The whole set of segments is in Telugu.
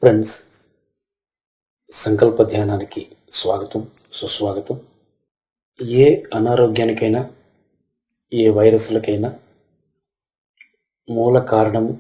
ఫ్రెండ్స్ సంకల్ప ధ్యానానికి స్వాగతం సుస్వాగతం ఏ అనారోగ్యానికైనా ఏ వైరస్లకైనా మూల కారణము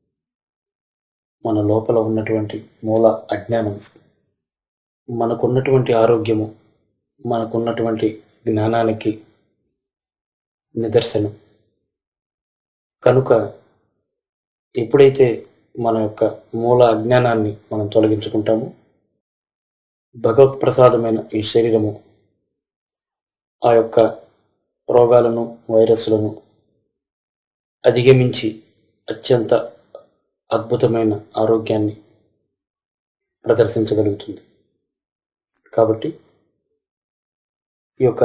మన లోపల ఉన్నటువంటి మూల అజ్ఞానం మనకున్నటువంటి ఆరోగ్యము మనకున్నటువంటి జ్ఞానానికి నిదర్శనం కనుక ఎప్పుడైతే మన యొక్క మూల అజ్ఞానాన్ని మనం తొలగించుకుంటామో భగవత్ ప్రసాదమైన ఈ శరీరము ఆ యొక్క రోగాలను వైరస్లను అధిగమించి అత్యంత అద్భుతమైన ఆరోగ్యాన్ని ప్రదర్శించగలుగుతుంది కాబట్టి ఈ యొక్క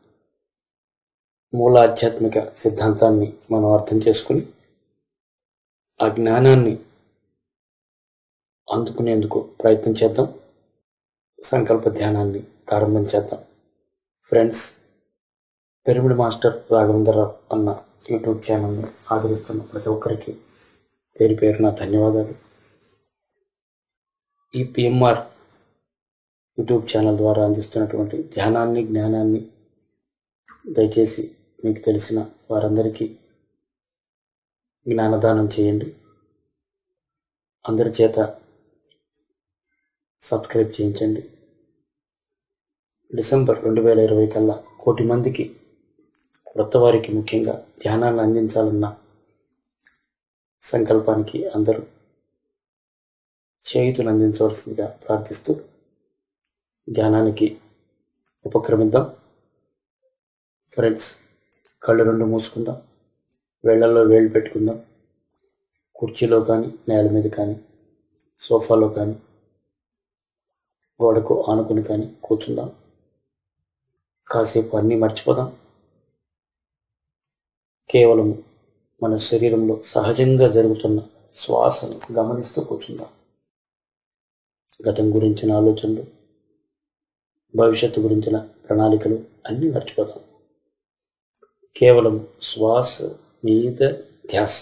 మూల ఆధ్యాత్మిక సిద్ధాంతాన్ని మనం అర్థం చేసుకుని ఆ జ్ఞానాన్ని అందుకునేందుకు ప్రయత్నం చేద్దాం సంకల్ప ధ్యానాన్ని ప్రారంభం చేద్దాం ఫ్రెండ్స్ పిరమిడ్ మాస్టర్ రాఘవేంద్రరావు అన్న యూట్యూబ్ ఛానల్ని ఆదరిస్తున్న ప్రతి ఒక్కరికి పేరు పేరున ధన్యవాదాలు ఈ పిఎంఆర్ యూట్యూబ్ ఛానల్ ద్వారా అందిస్తున్నటువంటి ధ్యానాన్ని జ్ఞానాన్ని దయచేసి మీకు తెలిసిన వారందరికీ జ్ఞానదానం చేయండి అందరి చేత సబ్స్క్రైబ్ చేయించండి డిసెంబర్ రెండు వేల ఇరవై కల్లా కోటి మందికి కొత్త వారికి ముఖ్యంగా ధ్యానాన్ని అందించాలన్న సంకల్పానికి అందరూ చేయుతులు అందించవలసిందిగా ప్రార్థిస్తూ ధ్యానానికి ఉపక్రమిద్దాం ఫ్రెండ్స్ కళ్ళు రెండు మూసుకుందాం వేళ్లలో వేళ్ళు పెట్టుకుందాం కుర్చీలో కానీ నేల మీద కానీ సోఫాలో కానీ గోడకు ఆనుకుని కానీ కూర్చుందాం కాసేపు అన్నీ మర్చిపోదాం కేవలం మన శరీరంలో సహజంగా జరుగుతున్న శ్వాసను గమనిస్తూ కూర్చుందాం గతం గురించిన ఆలోచనలు భవిష్యత్తు గురించిన ప్రణాళికలు అన్నీ మర్చిపోదాం కేవలం శ్వాస మీద ధ్యాస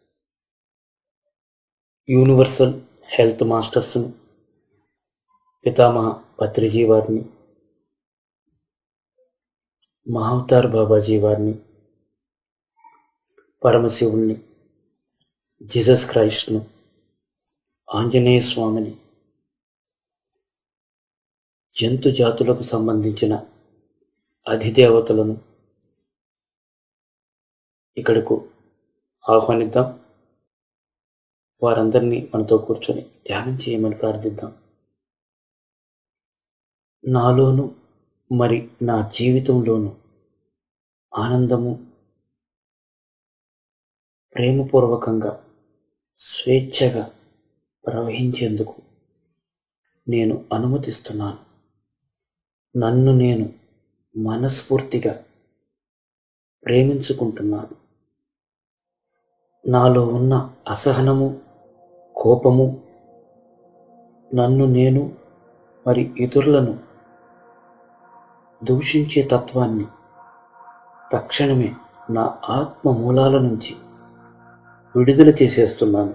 యూనివర్సల్ హెల్త్ మాస్టర్స్ను పితామహ పత్రిజీ వారిని మహావతార్ బాబాజీ వారిని పరమశివుణ్ణి జీసస్ క్రైస్ట్ను ఆంజనేయ స్వామిని జంతు జాతులకు సంబంధించిన అధిదేవతలను ఇక్కడకు ఆహ్వానిద్దాం వారందరినీ మనతో కూర్చొని ధ్యానం చేయమని ప్రార్థిద్దాం నాలోను మరి నా జీవితంలోను ఆనందము ప్రేమపూర్వకంగా స్వేచ్ఛగా ప్రవహించేందుకు నేను అనుమతిస్తున్నాను నన్ను నేను మనస్ఫూర్తిగా ప్రేమించుకుంటున్నాను నాలో ఉన్న అసహనము కోపము నన్ను నేను మరి ఇతరులను దూషించే తత్వాన్ని తక్షణమే నా ఆత్మ మూలాల నుంచి విడుదల చేసేస్తున్నాను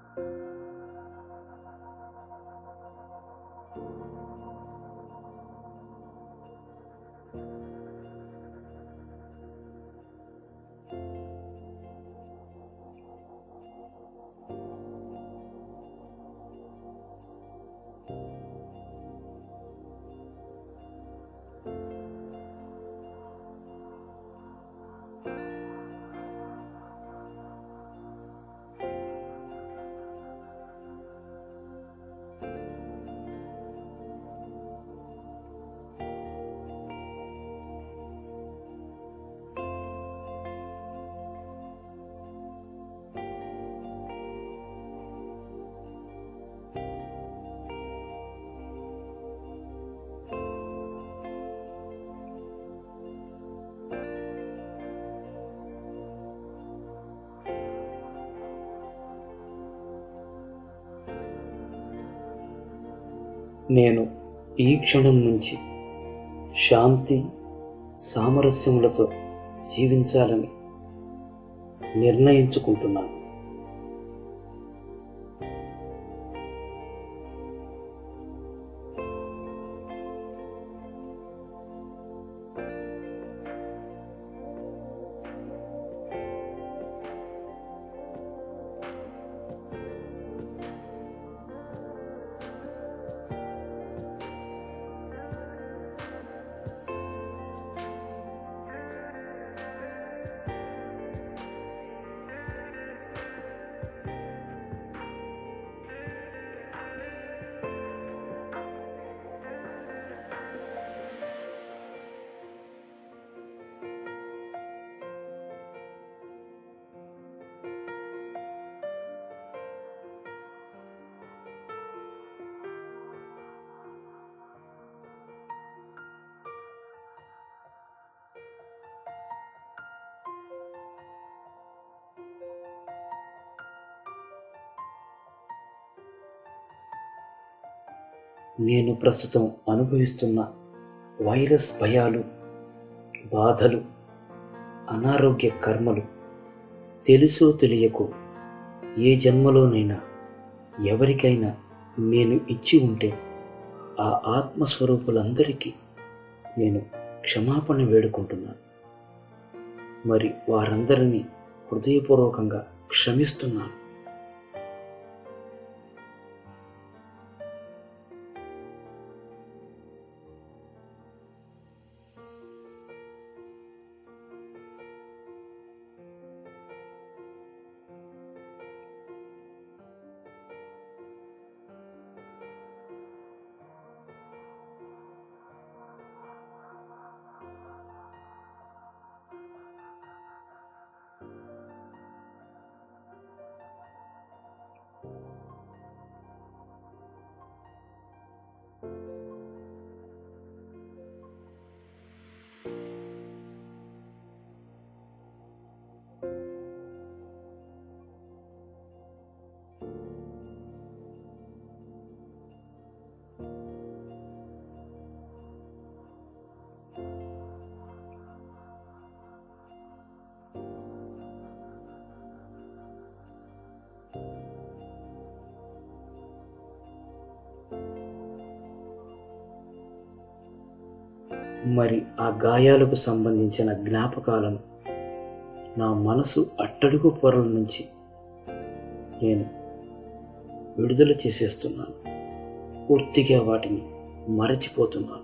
నేను ఈ క్షణం నుంచి శాంతి సామరస్యములతో జీవించాలని నిర్ణయించుకుంటున్నాను నేను ప్రస్తుతం అనుభవిస్తున్న వైరస్ భయాలు బాధలు అనారోగ్య కర్మలు తెలుసో తెలియకో ఏ జన్మలోనైనా ఎవరికైనా నేను ఇచ్చి ఉంటే ఆ ఆత్మస్వరూపులందరికీ నేను క్షమాపణ వేడుకుంటున్నాను మరి వారందరినీ హృదయపూర్వకంగా క్షమిస్తున్నాను మరి ఆ గాయాలకు సంబంధించిన జ్ఞాపకాలను నా మనసు అట్టడుగు పొరల నుంచి నేను విడుదల చేసేస్తున్నాను పూర్తిగా వాటిని మరచిపోతున్నాను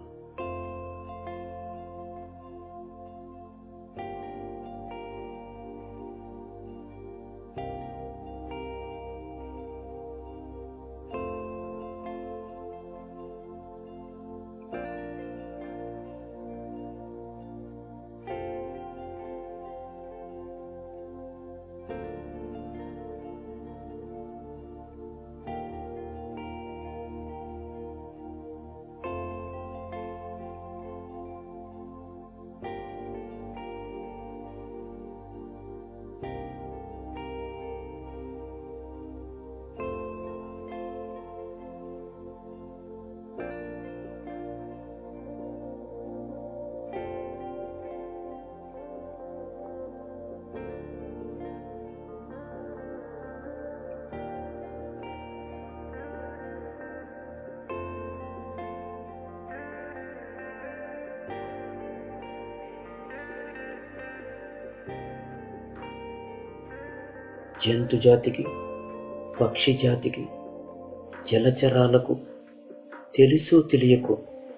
జంతు జాతికి పక్షి జాతికి జలచరాలకు తెలుసో తెలియకో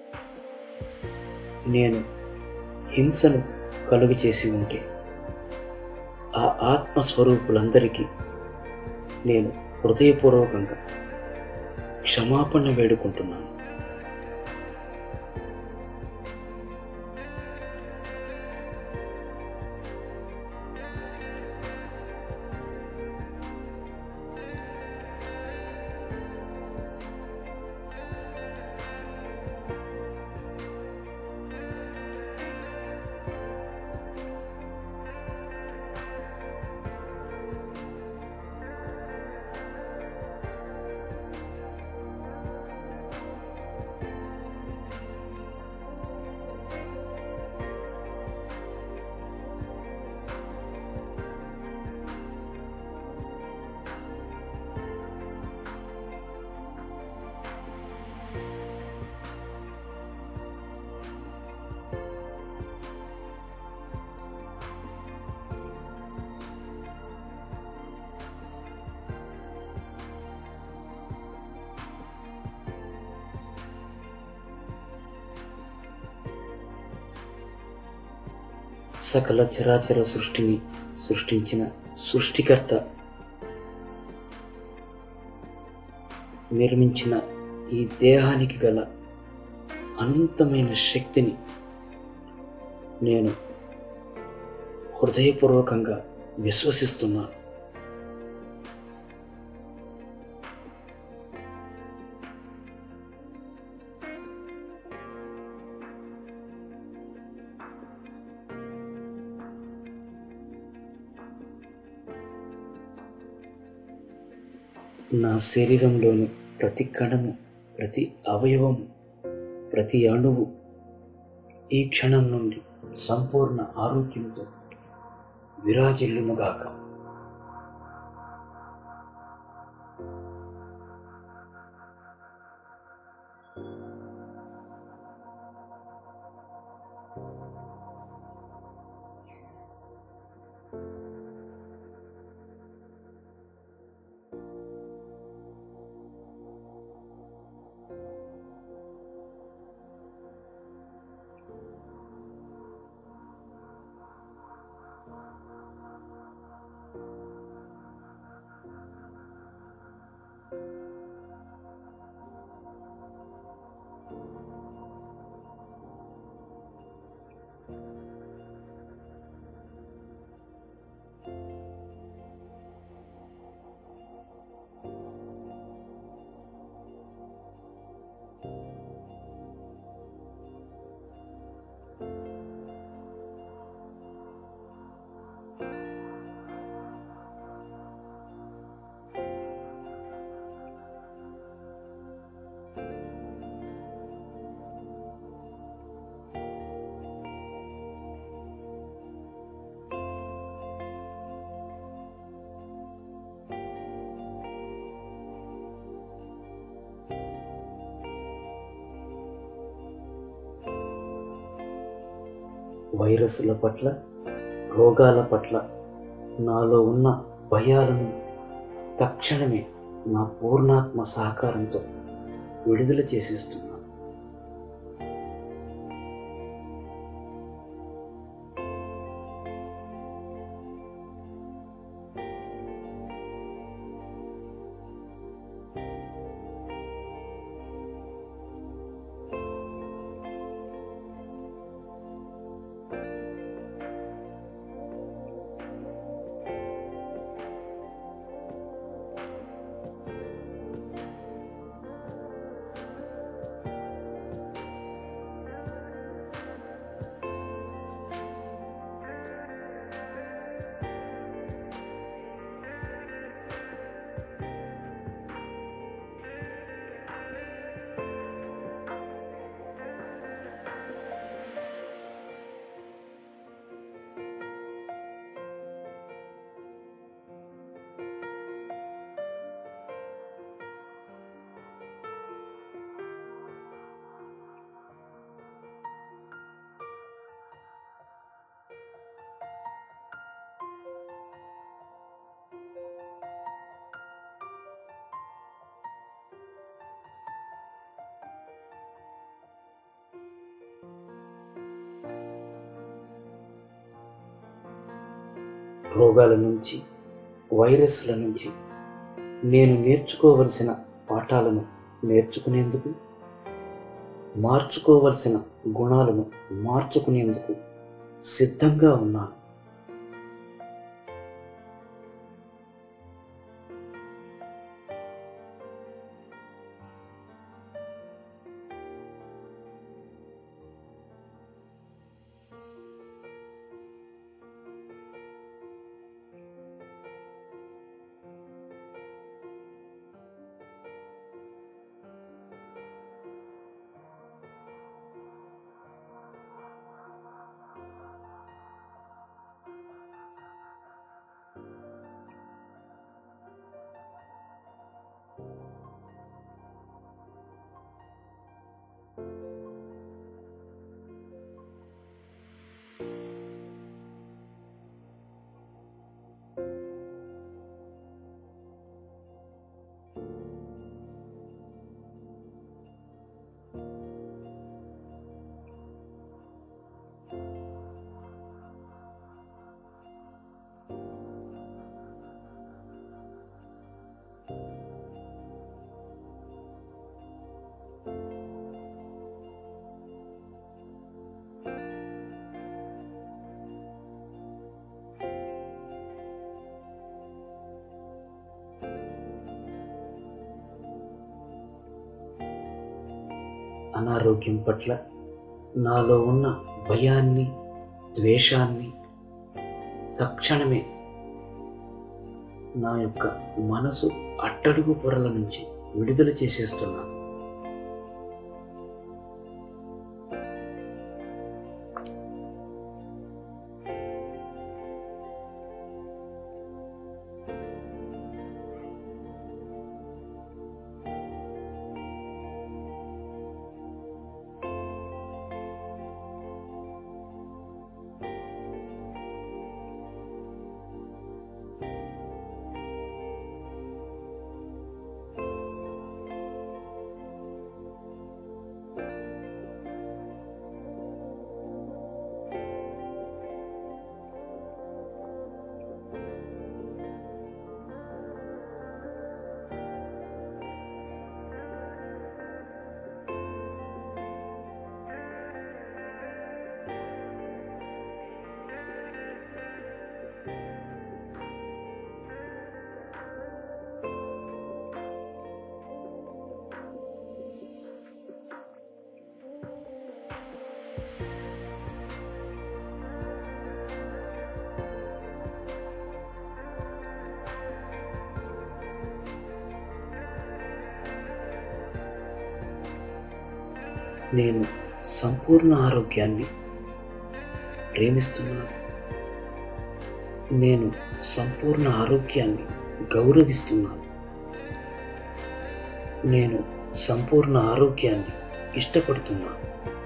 నేను హింసను కలుగు చేసి ఉంటే ఆ ఆత్మస్వరూపులందరికీ నేను హృదయపూర్వకంగా క్షమాపణ వేడుకుంటున్నాను సకల చరాచర సృష్టిని సృష్టించిన సృష్టికర్త నిర్మించిన ఈ దేహానికి గల అనంతమైన శక్తిని నేను హృదయపూర్వకంగా విశ్వసిస్తున్నాను నా శరీరంలోని ప్రతి కణము ప్రతి అవయవం ప్రతి అణువు ఈ క్షణం నుండి సంపూర్ణ ఆరోగ్యంతో విరాజిల్లునుగాక వైరస్ల పట్ల రోగాల పట్ల నాలో ఉన్న భయాలను తక్షణమే నా పూర్ణాత్మ సహకారంతో విడుదల చేసేస్తున్నాను రోగాల నుంచి వైరస్ల నుంచి నేను నేర్చుకోవలసిన పాఠాలను నేర్చుకునేందుకు మార్చుకోవలసిన గుణాలను మార్చుకునేందుకు సిద్ధంగా ఉన్నాను అనారోగ్యం పట్ల నాలో ఉన్న భయాన్ని ద్వేషాన్ని తక్షణమే నా యొక్క మనసు అట్టడుగు పొరల నుంచి విడుదల చేసేస్తున్నాను నేను సంపూర్ణ ఆరోగ్యాన్ని ప్రేమిస్తున్నాను నేను సంపూర్ణ ఆరోగ్యాన్ని గౌరవిస్తున్నాను నేను సంపూర్ణ ఆరోగ్యాన్ని ఇష్టపడుతున్నాను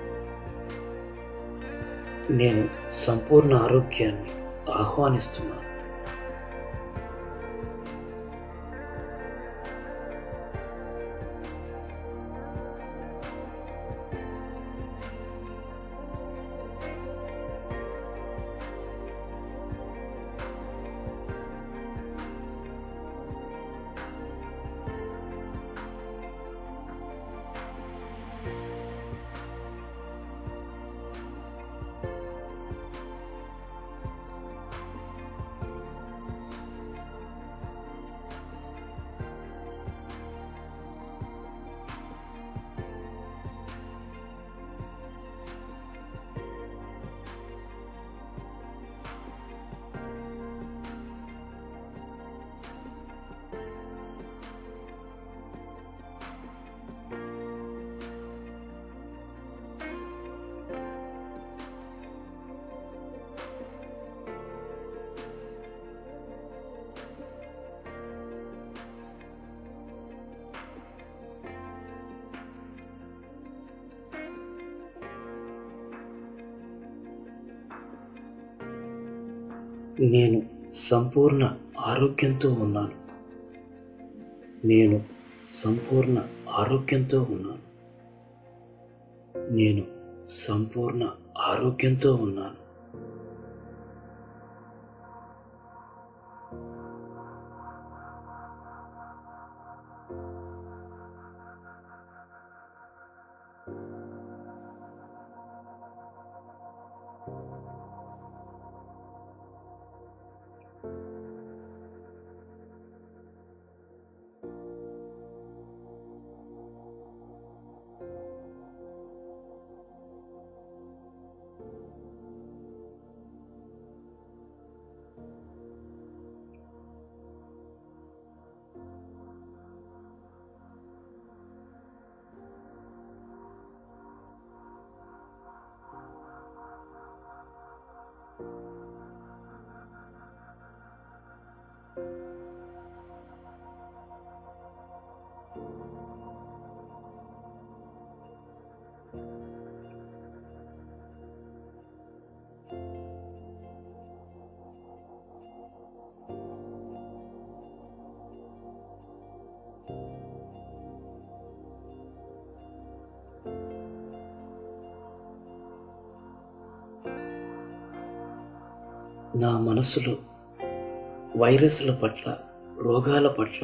నేను సంపూర్ణ ఆరోగ్యాన్ని ఆహ్వానిస్తున్నాను నేను సంపూర్ణ ఆరోగ్యంతో ఉన్నాను నేను సంపూర్ణ ఆరోగ్యంతో ఉన్నాను నేను సంపూర్ణ ఆరోగ్యంతో ఉన్నాను నా మనసులో వైరస్ల పట్ల రోగాల పట్ల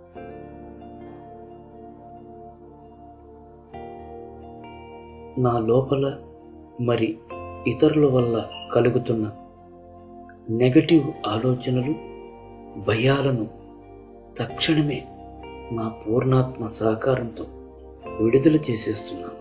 నా లోపల మరి ఇతరుల వల్ల కలుగుతున్న నెగటివ్ ఆలోచనలు భయాలను తక్షణమే నా పూర్ణాత్మ సహకారంతో విడుదల చేసేస్తున్నాను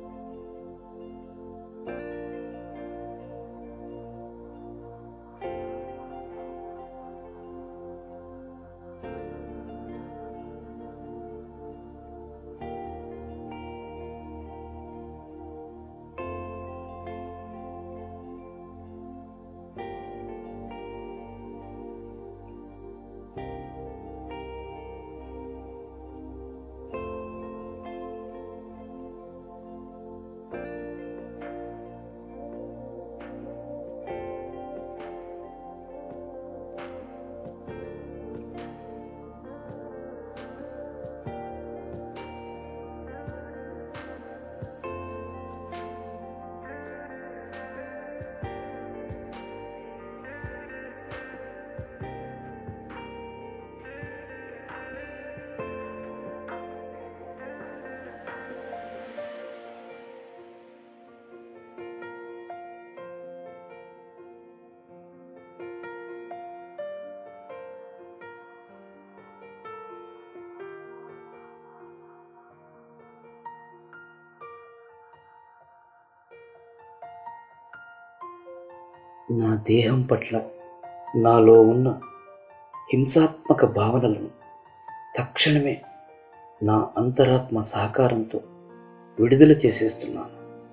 నా దేహం పట్ల నాలో ఉన్న హింసాత్మక భావనలను తక్షణమే నా అంతరాత్మ సహకారంతో విడుదల చేసేస్తున్నాను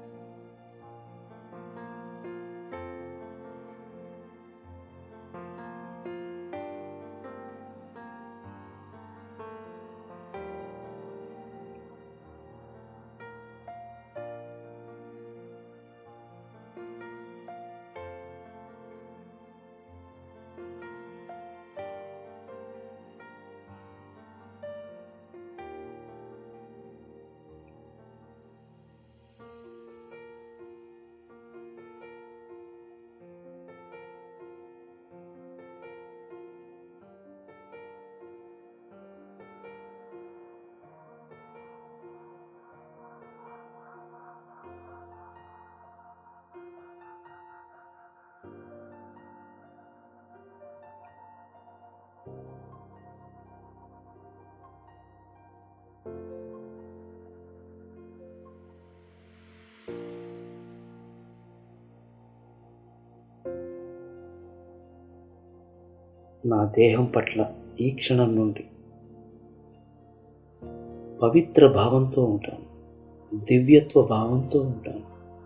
నా దేహం పట్ల ఈ క్షణం నుండి పవిత్ర భావంతో ఉంటాను దివ్యత్వ భావంతో ఉంటాను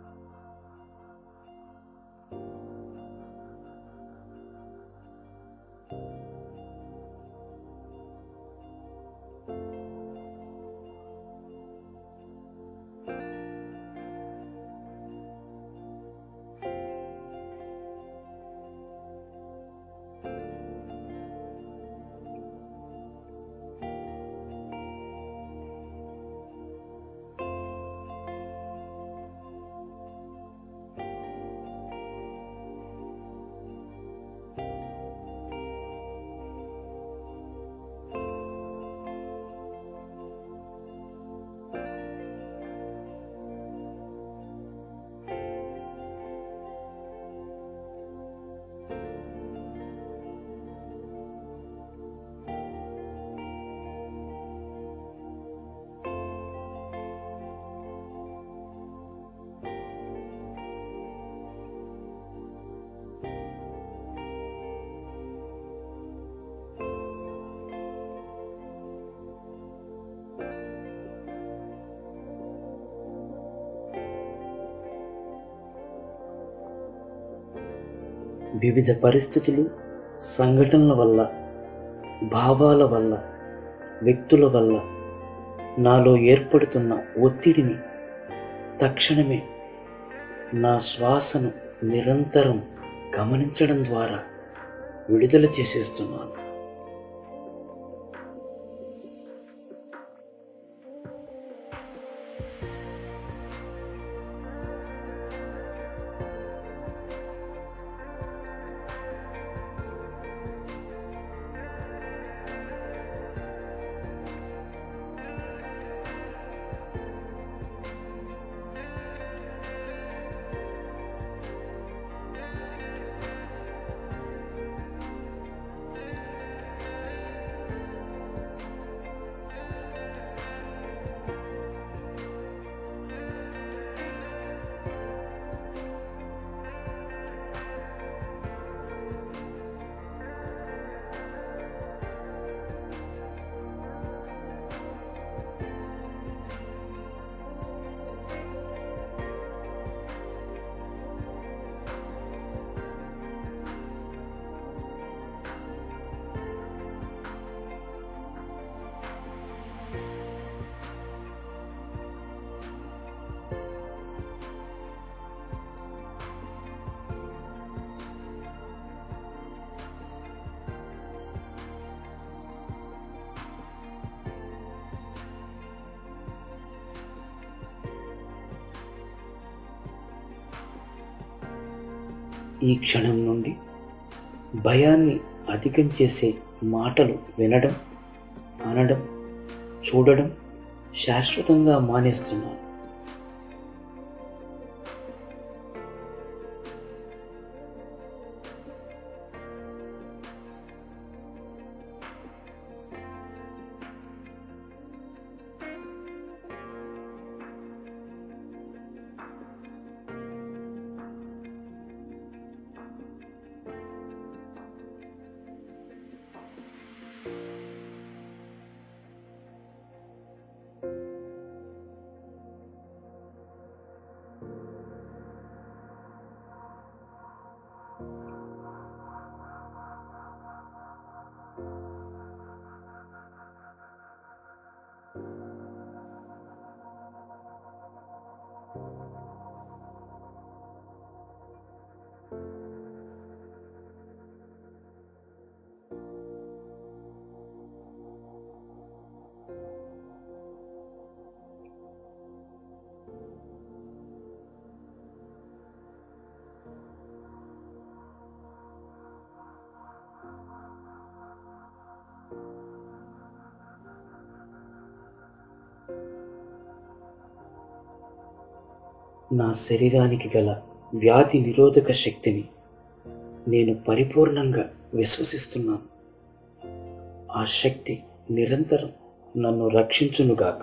వివిధ పరిస్థితులు సంఘటనల వల్ల భావాల వల్ల వ్యక్తుల వల్ల నాలో ఏర్పడుతున్న ఒత్తిడిని తక్షణమే నా శ్వాసను నిరంతరం గమనించడం ద్వారా విడుదల చేసేస్తున్నాను ఈ క్షణం నుండి భయాన్ని అధికం చేసే మాటలు వినడం అనడం చూడడం శాశ్వతంగా మానేస్తున్నాను నా శరీరానికి గల వ్యాధి నిరోధక శక్తిని నేను పరిపూర్ణంగా విశ్వసిస్తున్నాను ఆ శక్తి నిరంతరం నన్ను రక్షించునుగాక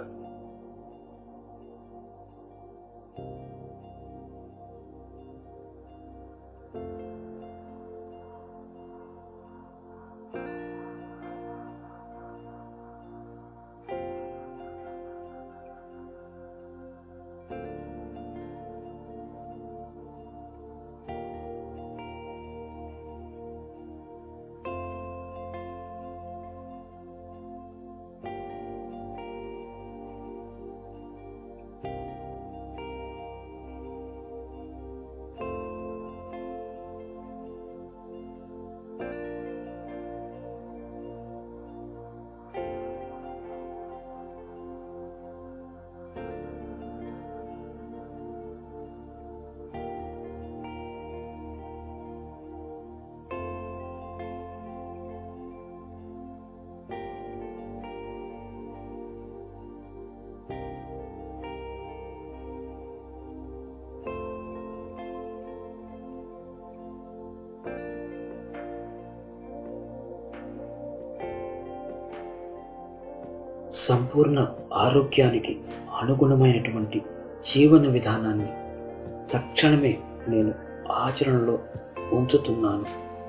సంపూర్ణ ఆరోగ్యానికి అనుగుణమైనటువంటి జీవన విధానాన్ని తక్షణమే నేను ఆచరణలో ఉంచుతున్నాను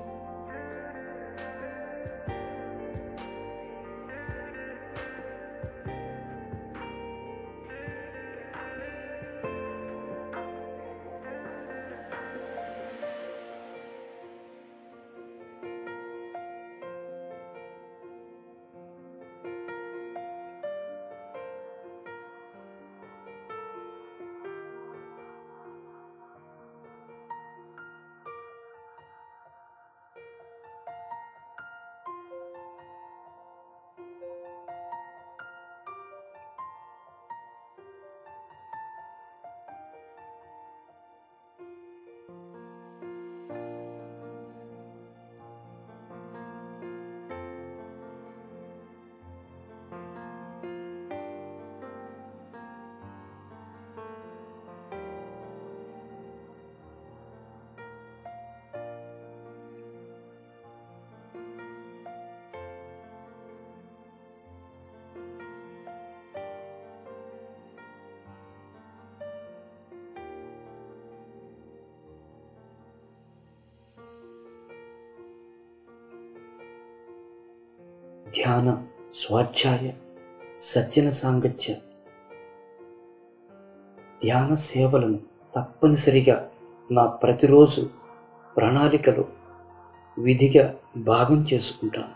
ధ్యాన స్వాధ్యాయ సజ్జన సాంగత్య ధ్యాన సేవలను తప్పనిసరిగా నా ప్రతిరోజు ప్రణాళికలో విధిగా భాగం చేసుకుంటాను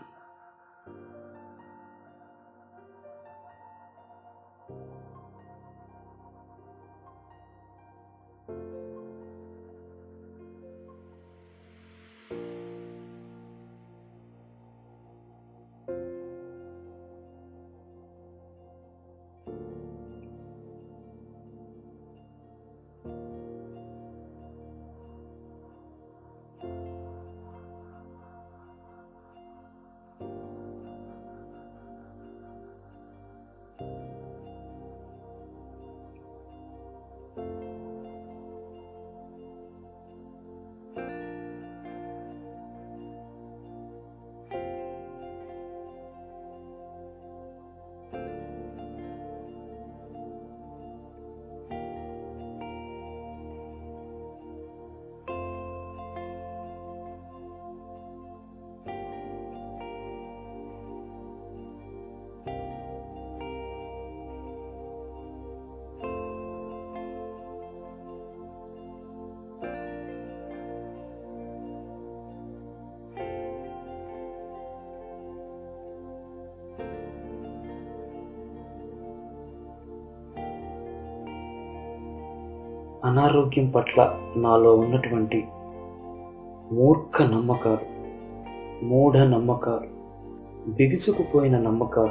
అనారోగ్యం పట్ల నాలో ఉన్నటువంటి మూర్ఖ నమ్మకాలు మూఢ నమ్మకాలు బిగుసుకుపోయిన నమ్మకాలు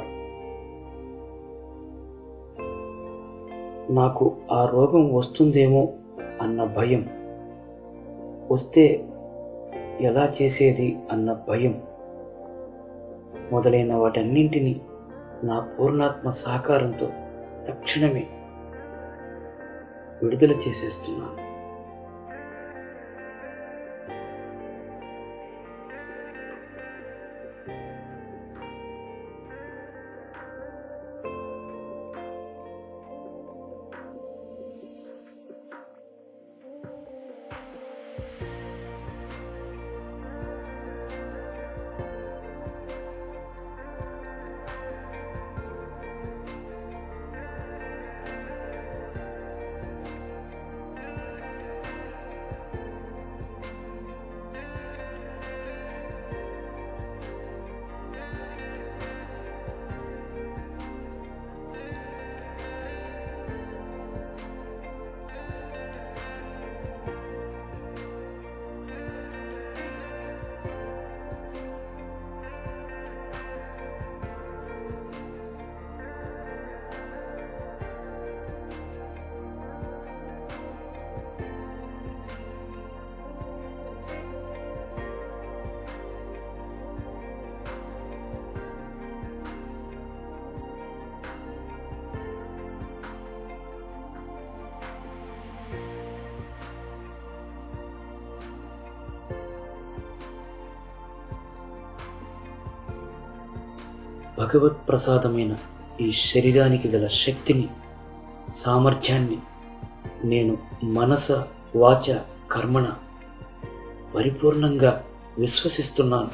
నాకు ఆ రోగం వస్తుందేమో అన్న భయం వస్తే ఎలా చేసేది అన్న భయం మొదలైన వాటన్నింటినీ నా పూర్ణాత్మ సహకారంతో తక్షణమే విడుదల చేసేస్తున్నాను భగవత్ ప్రసాదమైన ఈ శరీరానికి గల శక్తిని సామర్థ్యాన్ని నేను మనస వాచ కర్మణ పరిపూర్ణంగా విశ్వసిస్తున్నాను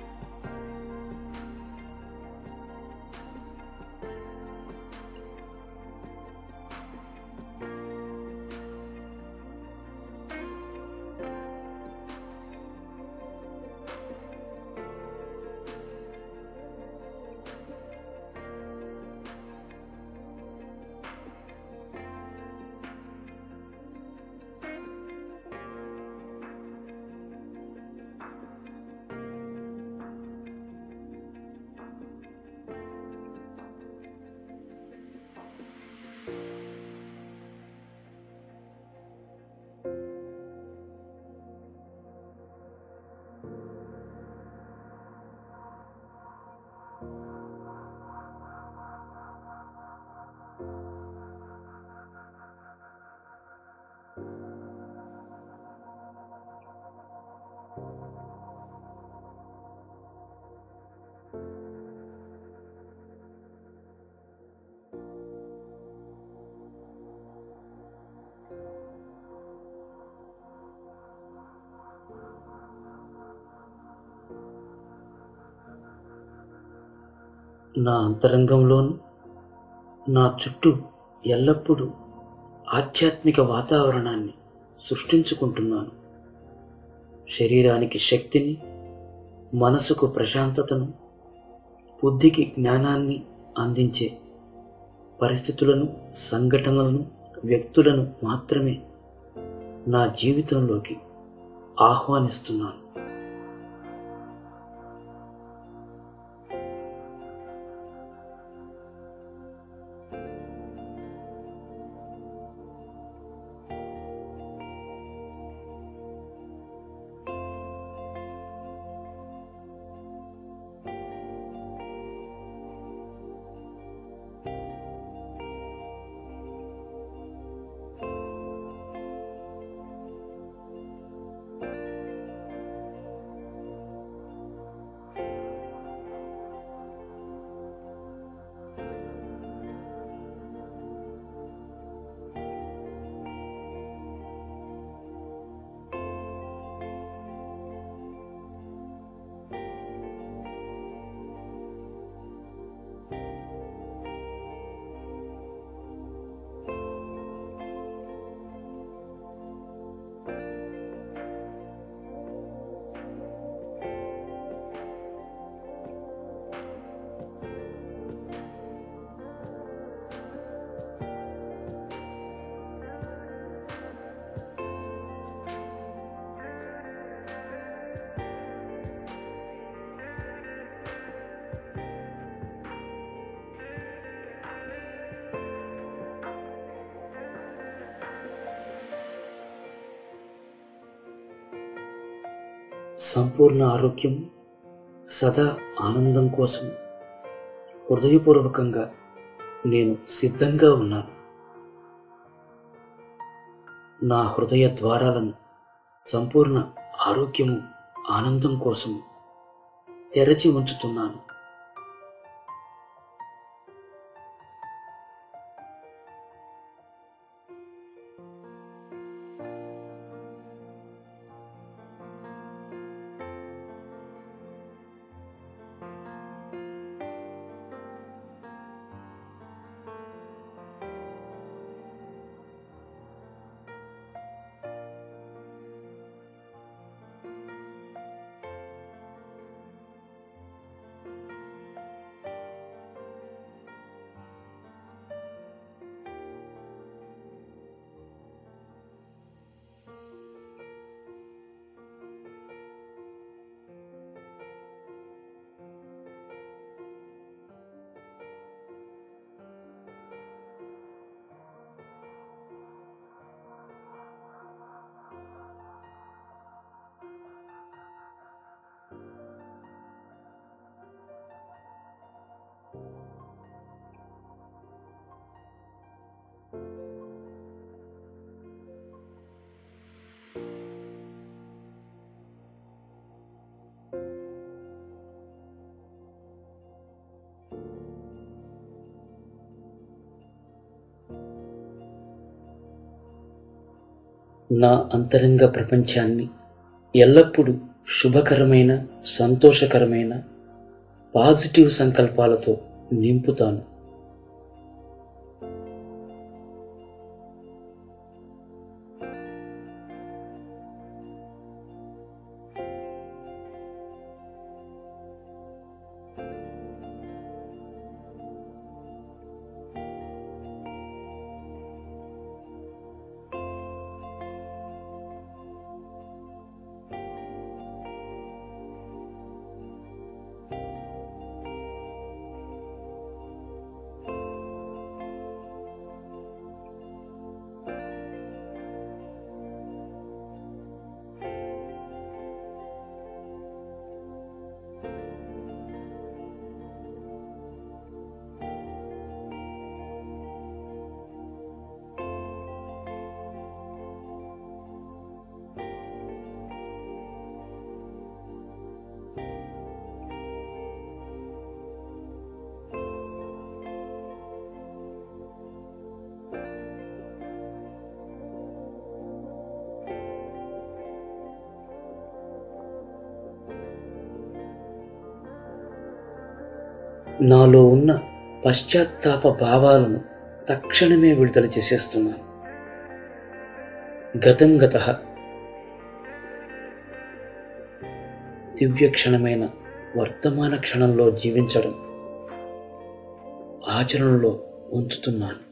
నా అంతరంగంలోను నా చుట్టూ ఎల్లప్పుడూ ఆధ్యాత్మిక వాతావరణాన్ని సృష్టించుకుంటున్నాను శరీరానికి శక్తిని మనసుకు ప్రశాంతతను బుద్ధికి జ్ఞానాన్ని అందించే పరిస్థితులను సంఘటనలను వ్యక్తులను మాత్రమే నా జీవితంలోకి ఆహ్వానిస్తున్నాను సంపూర్ణ ఆరోగ్యం సదా ఆనందం కోసం హృదయపూర్వకంగా నేను సిద్ధంగా ఉన్నాను నా హృదయ ద్వారాలను సంపూర్ణ ఆరోగ్యము ఆనందం కోసం తెరచి ఉంచుతున్నాను నా అంతరంగ ప్రపంచాన్ని ఎల్లప్పుడూ శుభకరమైన సంతోషకరమైన పాజిటివ్ సంకల్పాలతో నింపుతాను నాలో ఉన్న పశ్చాత్తాప భావాలను తక్షణమే విడుదల చేసేస్తున్నాను గతం గత దివ్య క్షణమైన వర్తమాన క్షణంలో జీవించడం ఆచరణలో ఉంచుతున్నాను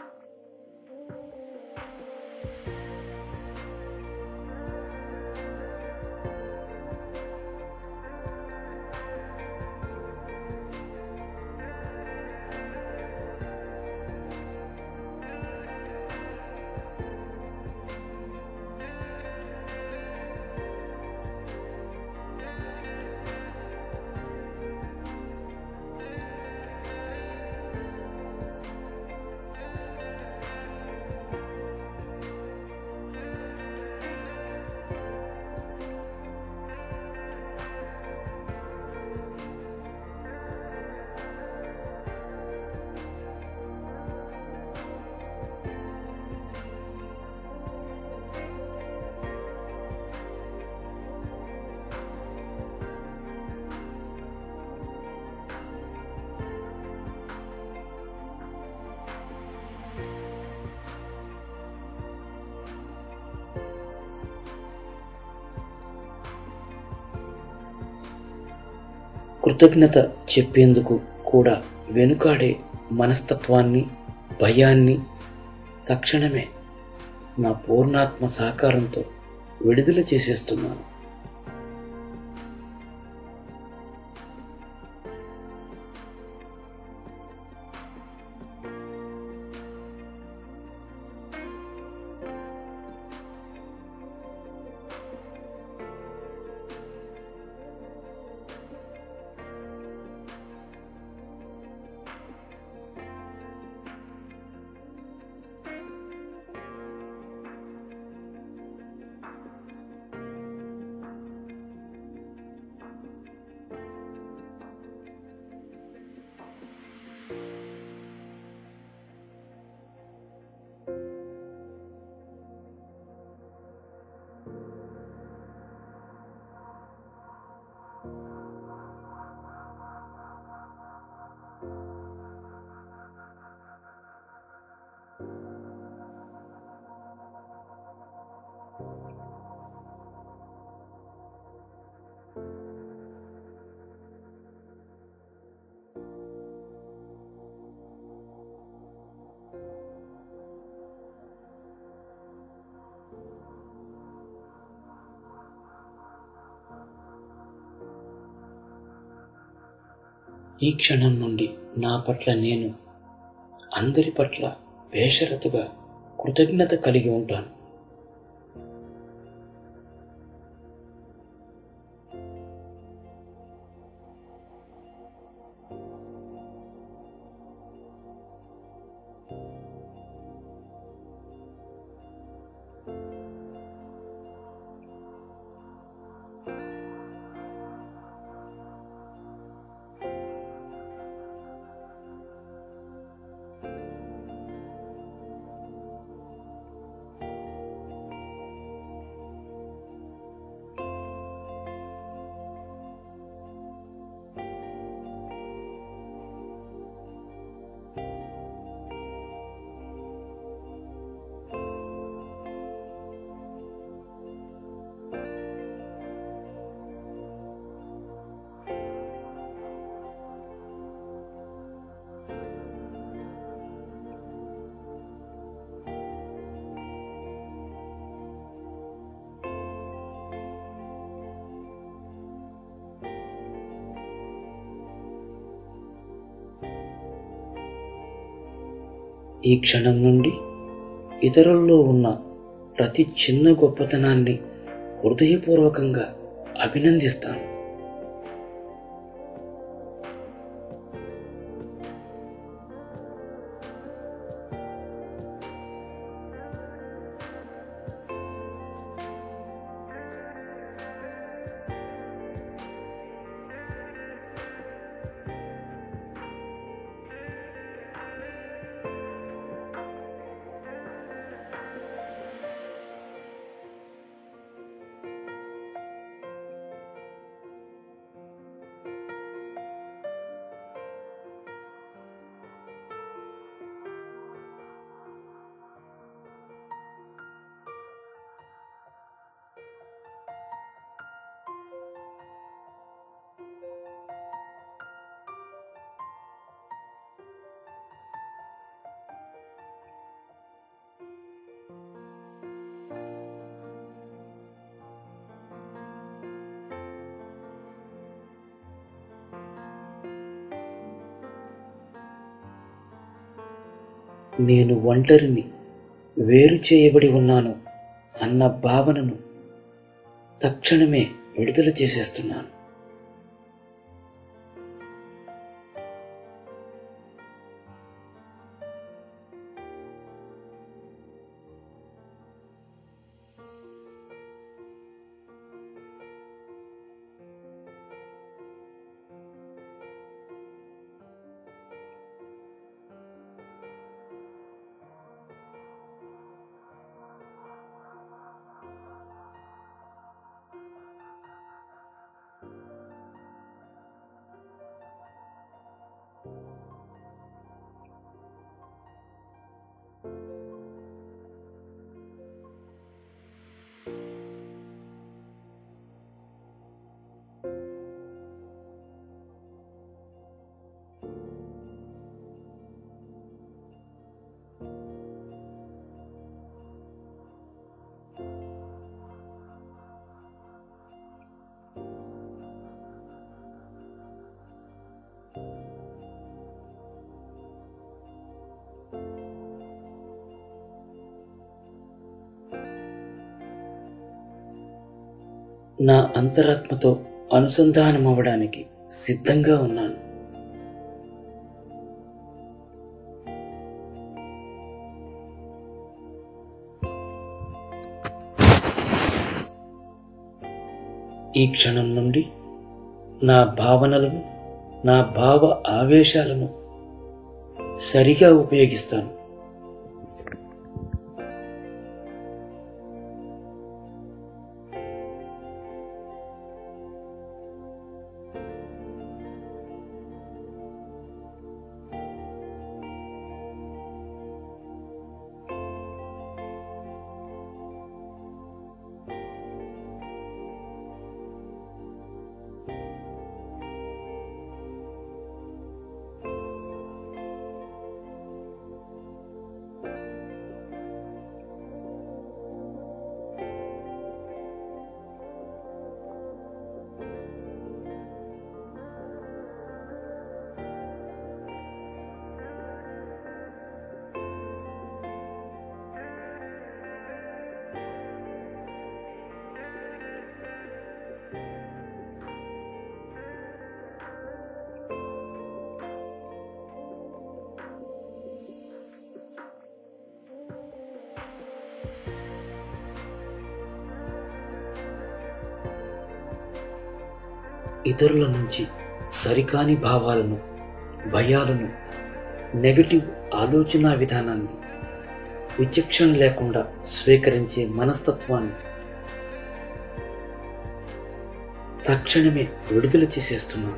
కృతజ్ఞత చెప్పేందుకు కూడా వెనుకాడే మనస్తత్వాన్ని భయాన్ని తక్షణమే నా పూర్ణాత్మ సహకారంతో విడుదల చేసేస్తున్నాను ఈ క్షణం నుండి నా పట్ల నేను అందరి పట్ల బేషరతుగా కృతజ్ఞత కలిగి ఉంటాను ఈ క్షణం నుండి ఇతరుల్లో ఉన్న ప్రతి చిన్న గొప్పతనాన్ని హృదయపూర్వకంగా అభినందిస్తాను నేను ఒంటరిని వేరు చేయబడి ఉన్నాను అన్న భావనను తక్షణమే విడుదల చేసేస్తున్నాను నా అంతరాత్మతో అనుసంధానం అవ్వడానికి సిద్ధంగా ఉన్నాను ఈ క్షణం నుండి నా భావనలను నా భావ ఆవేశాలను సరిగా ఉపయోగిస్తాను ఇతరుల నుంచి సరికాని భావాలను భయాలను నెగటివ్ ఆలోచన విధానాన్ని విచక్షణ లేకుండా స్వీకరించే మనస్తత్వాన్ని తక్షణమే విడుదల చేసేస్తున్నాను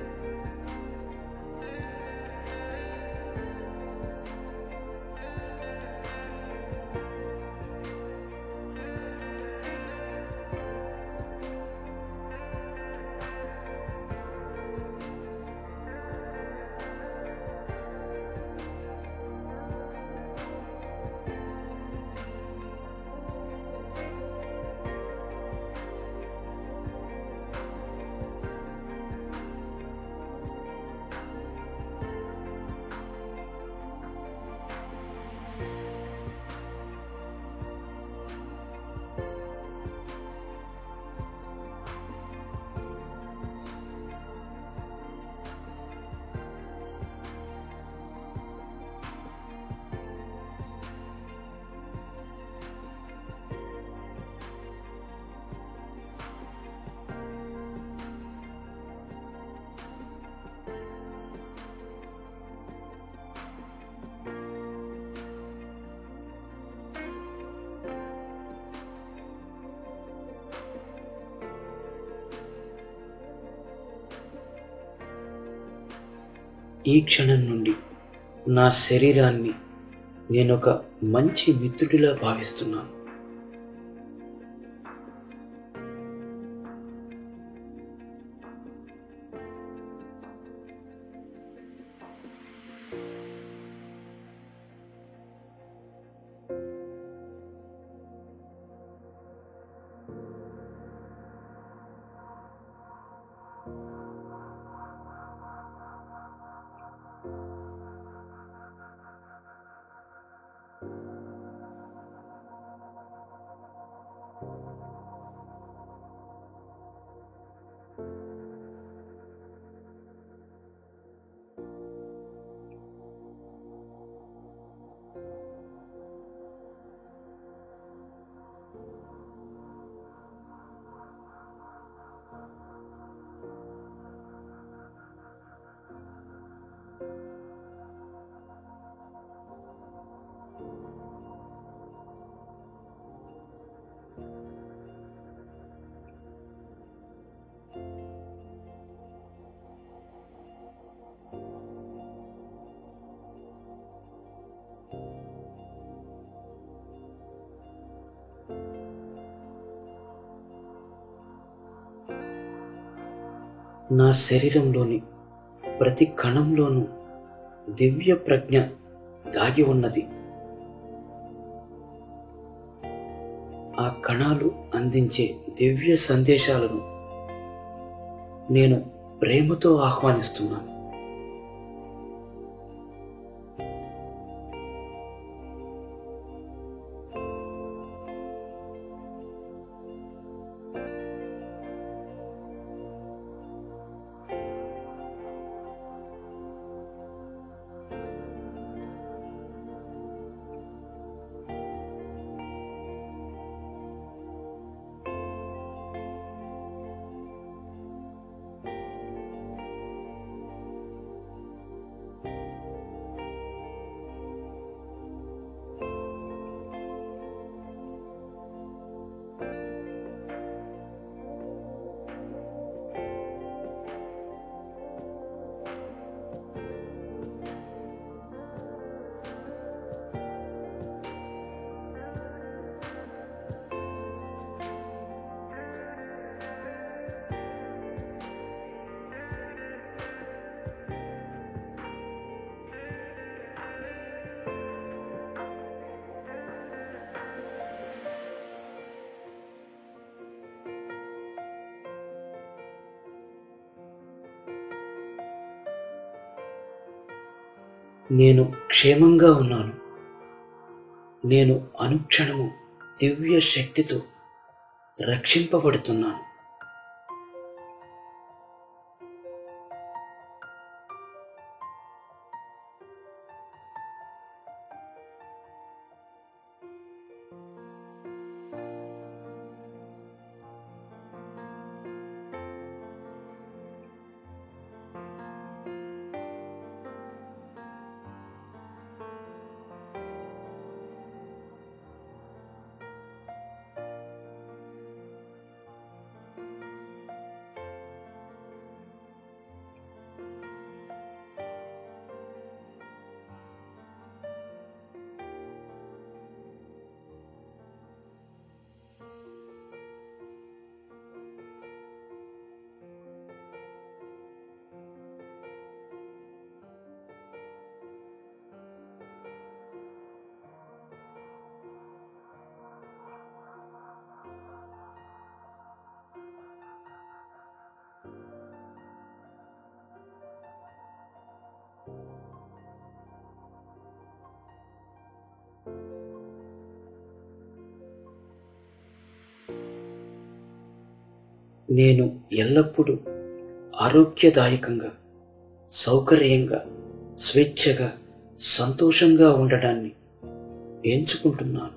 ఈ క్షణం నుండి నా శరీరాన్ని నేనొక మంచి మిత్రుడిలా భావిస్తున్నాను నా శరీరంలోని ప్రతి కణంలోనూ దివ్య ప్రజ్ఞ దాగి ఉన్నది ఆ కణాలు అందించే దివ్య సందేశాలను నేను ప్రేమతో ఆహ్వానిస్తున్నాను నేను క్షేమంగా ఉన్నాను నేను అనుక్షణము దివ్య శక్తితో రక్షింపబడుతున్నాను నేను ఎల్లప్పుడూ ఆరోగ్యదాయకంగా సౌకర్యంగా స్వేచ్ఛగా సంతోషంగా ఉండడాన్ని ఎంచుకుంటున్నాను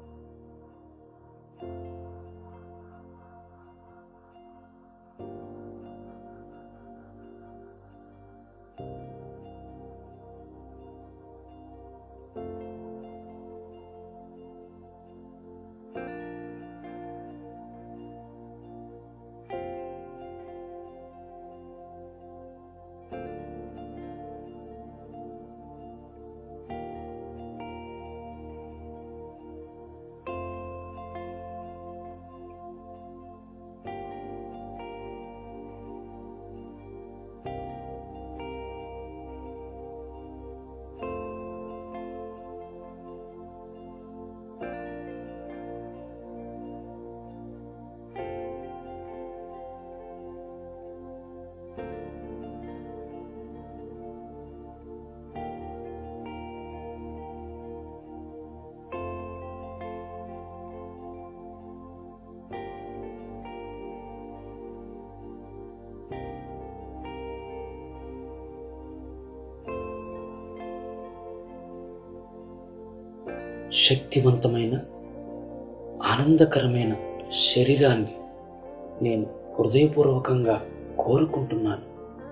శక్తివంతమైన ఆనందకరమైన శరీరాన్ని నేను హృదయపూర్వకంగా కోరుకుంటున్నాను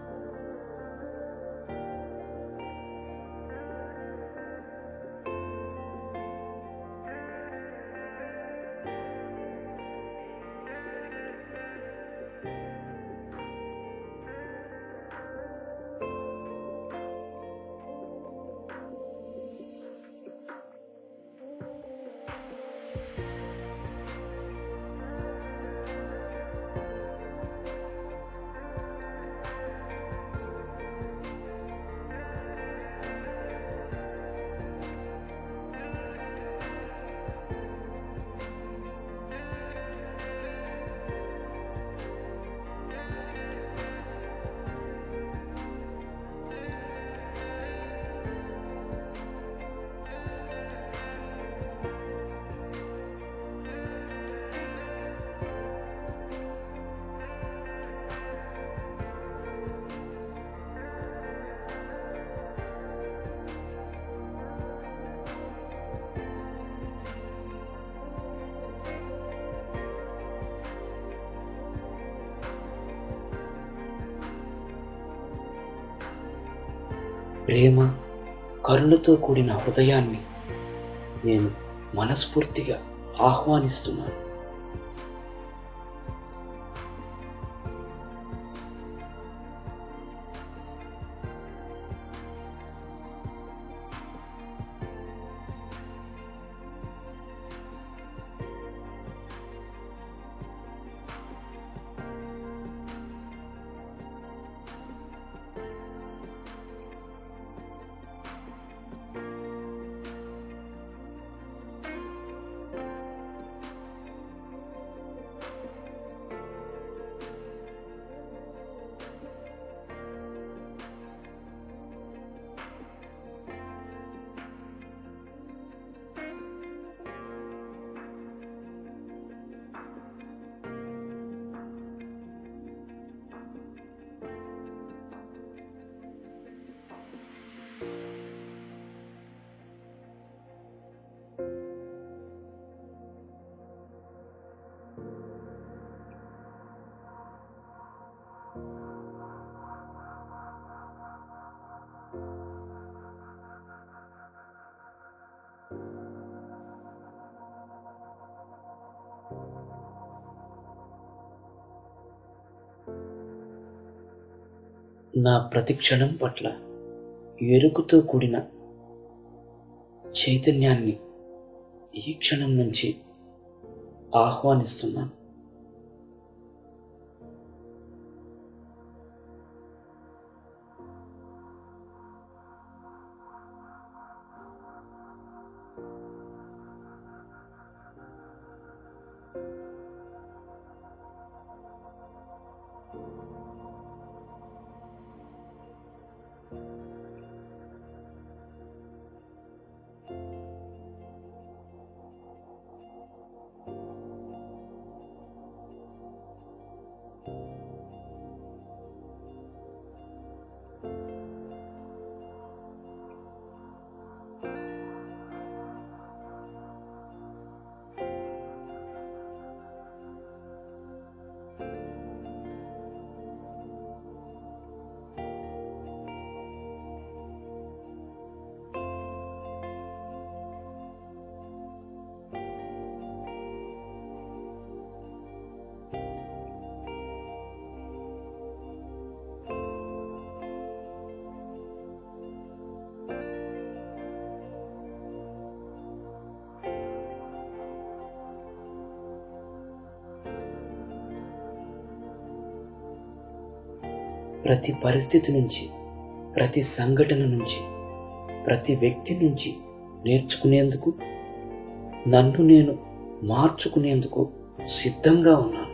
ప్రేమ కరుణతో కూడిన హృదయాన్ని నేను మనస్ఫూర్తిగా ఆహ్వానిస్తున్నాను నా ప్రతి క్షణం పట్ల ఎరుకుతో కూడిన చైతన్యాన్ని ఈ క్షణం నుంచి ఆహ్వానిస్తున్నాను ప్రతి పరిస్థితి నుంచి ప్రతి సంఘటన నుంచి ప్రతి వ్యక్తి నుంచి నేర్చుకునేందుకు నన్ను నేను మార్చుకునేందుకు సిద్ధంగా ఉన్నాను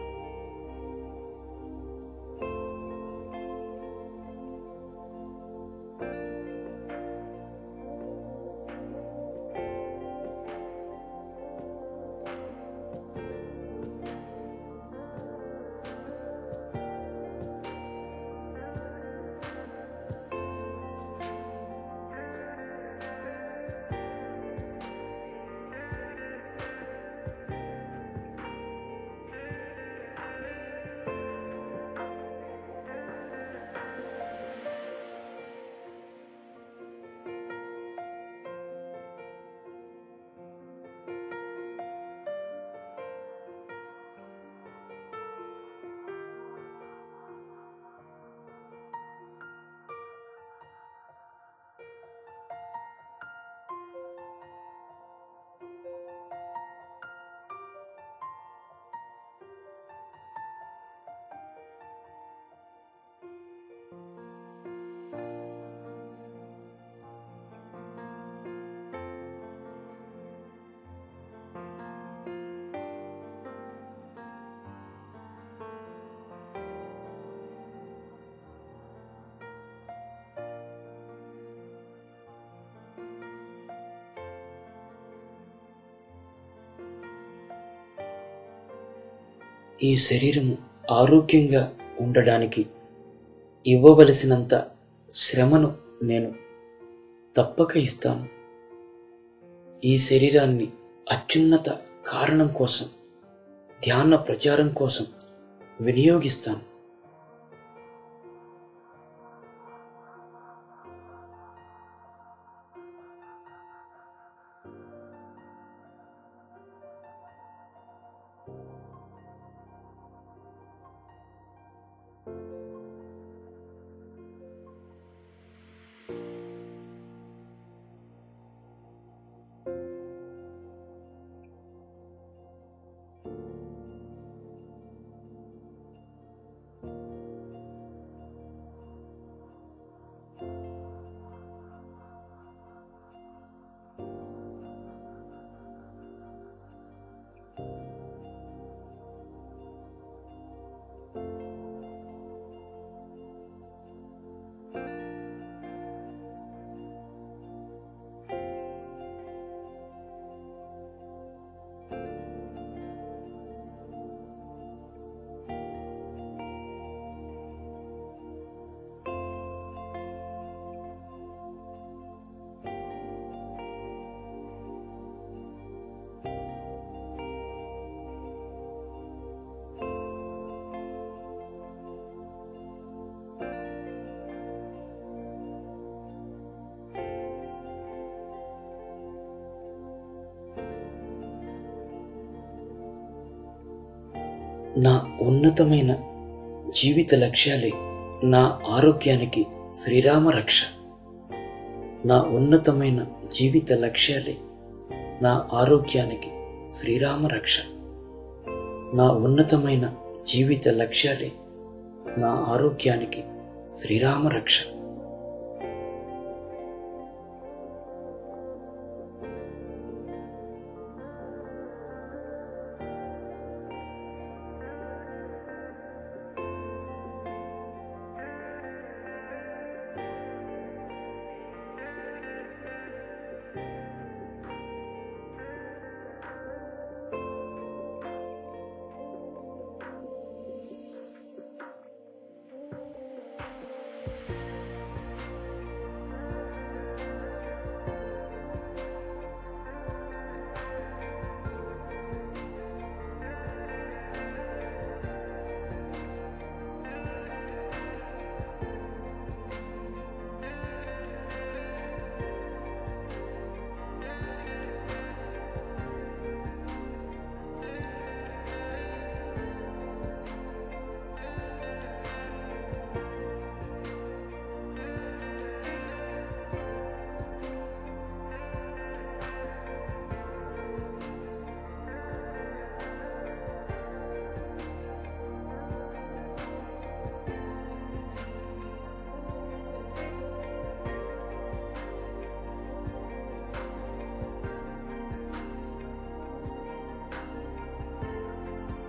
ఈ శరీరము ఆరోగ్యంగా ఉండడానికి ఇవ్వవలసినంత శ్రమను నేను తప్పక ఇస్తాను ఈ శరీరాన్ని అత్యున్నత కారణం కోసం ధ్యాన ప్రచారం కోసం వినియోగిస్తాను నా ఉన్నతమైన జీవిత లక్ష్యాలే నా ఆరోగ్యానికి శ్రీరామ రక్ష నా ఉన్నతమైన జీవిత లక్ష్యాలే నా ఆరోగ్యానికి శ్రీరామ రక్ష నా ఉన్నతమైన జీవిత లక్ష్యాలే నా ఆరోగ్యానికి శ్రీరామ రక్ష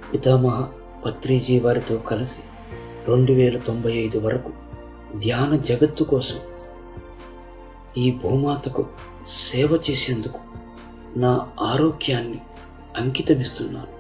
పితామహ పత్రిజీ వారితో కలిసి రెండు వేల తొంభై ఐదు వరకు ధ్యాన జగత్తు కోసం ఈ భూమాతకు సేవ చేసేందుకు నా ఆరోగ్యాన్ని అంకితమిస్తున్నాను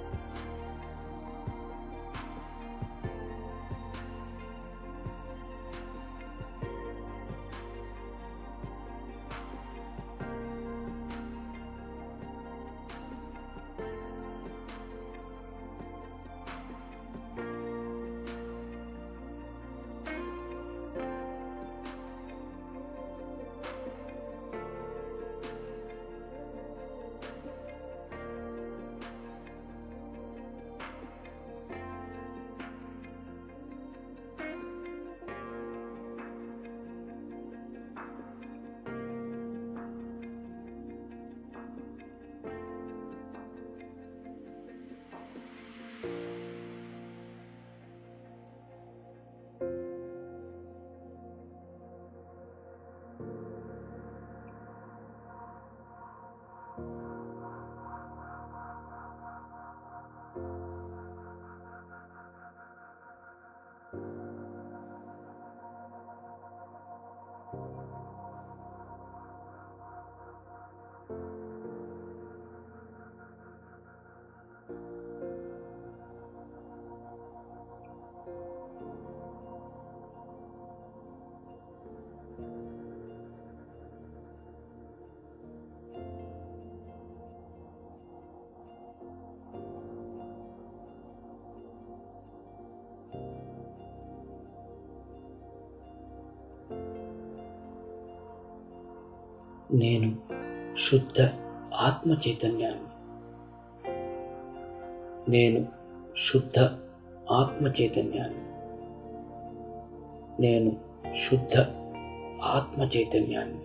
నేను శుద్ధ ఆత్మ చైతన్యాన్ని నేను శుద్ధ ఆత్మ చైతన్యాన్ని నేను శుద్ధ ఆత్మ చైతన్యాన్ని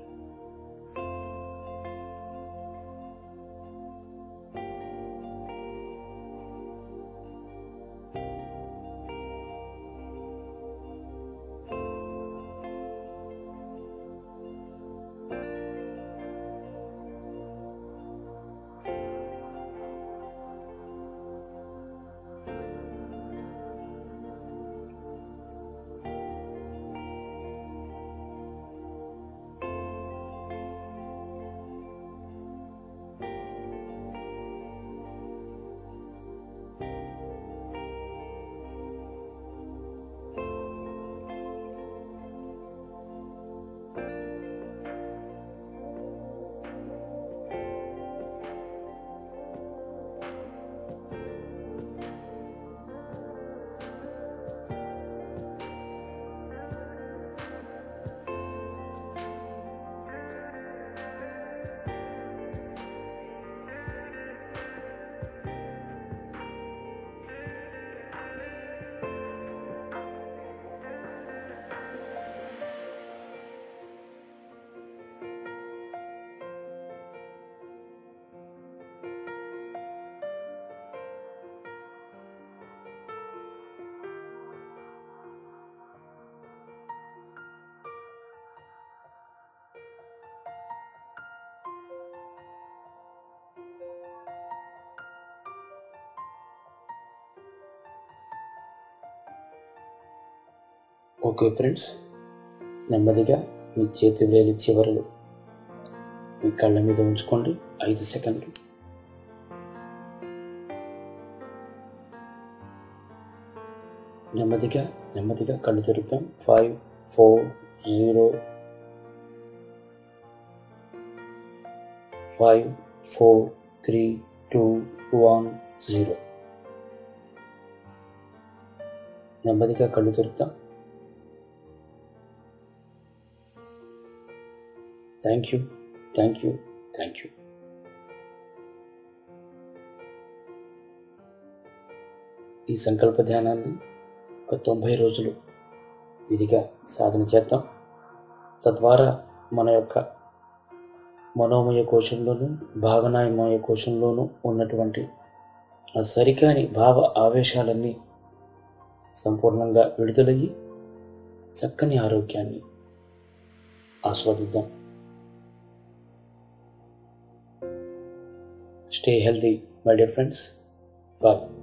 ఓకే ఫ్రెండ్స్ నెమ్మదిగా మీ చేతి వేలి చివరలు మీ కళ్ళ మీద ఉంచుకోండి ఐదు సెకండ్లు నెమ్మదిగా నెమ్మదిగా కళ్ళు తెరుద్దాం five four zero five four three two one zero నెమ్మదిగా కళ్ళు తెరుద్దాం thank you thank you thank you ఈ సంకల్ప ధ్యానాన్ని ఒక తొంభై రోజులు విధిగా సాధన చేద్దాం తద్వారా మన యొక్క మనోమయ కోశంలోను భావనామయ కోశంలోనూ ఉన్నటువంటి ఆ సరికాని భావ ఆవేశాలన్నీ సంపూర్ణంగా విడుదలయ్యి చక్కని ఆరోగ్యాన్ని ఆస్వాదిద్దాం stay healthy my dear friends bye